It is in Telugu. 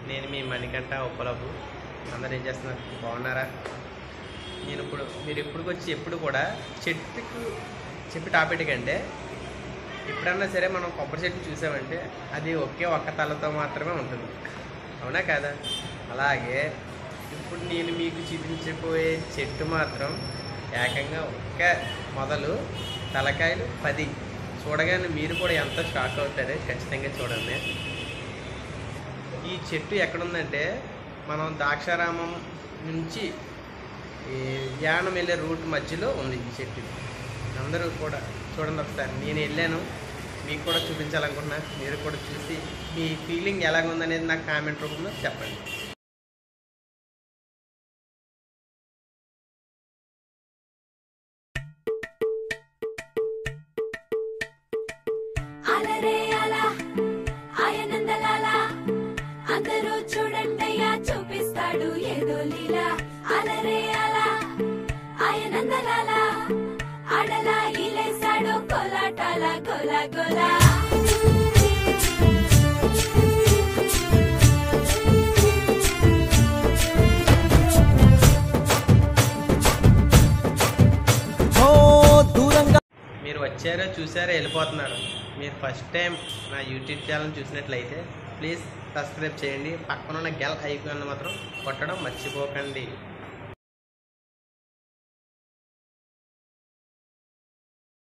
నేను మీ మణికంఠ ఉప్పలపు అందరు ఏం చేస్తున్నారు బాగున్నారా నేను ఇప్పుడు మీరు ఎప్పుడుకి వచ్చి ఎప్పుడు కూడా చెట్టుకు చెప్పి టాపిక్ అంటే ఎప్పుడన్నా సరే మనం కొబ్బరి చెట్టు చూసామంటే అది ఒకే ఒక్క తలతో మాత్రమే ఉంటుంది అవునా కాదా అలాగే ఇప్పుడు నేను మీకు చూపించబోయే చెట్టు మాత్రం ఏకంగా ఒక్క మొదలు తలకాయలు పది చూడగానే మీరు కూడా ఎంత షాక్ అవుతారో ఖచ్చితంగా చూడండి ఈ చెట్టు ఎక్కడుందంటే మనం ద్రాక్షారామం నుంచి ఈ యానం వెళ్ళే రూట్ మధ్యలో ఉంది ఈ చెట్టు అందరూ కూడా చూడండి ఒకసారి నేను వెళ్ళాను మీకు కూడా చూపించాలనుకుంటున్నా మీరు కూడా చూసి మీ ఫీలింగ్ ఎలాగుందనేది నాకు కామెంట్ రూపంలో చెప్పండి అలరే అలా ఆయనందలాల అందరూ చూడండయ్యా చూపిస్తాడు ఏదో లీలా అలరే అలా ఆయనందలాల అడలా ఇలేసాడు కోలాటాల గోలా గోలా ఓ దూరంగా మీరు వచ్చారో చూసారో వెళ్ళిపోతున్నారు మీరు ఫస్ట్ టైం నా యూట్యూబ్ ఛానల్ చూసినట్లయితే ప్లీజ్ సబ్స్క్రైబ్ చేయండి పక్కన ఉన్న గెల్ ఐకాన్ మాత్రం కొట్టడం మర్చిపోకండి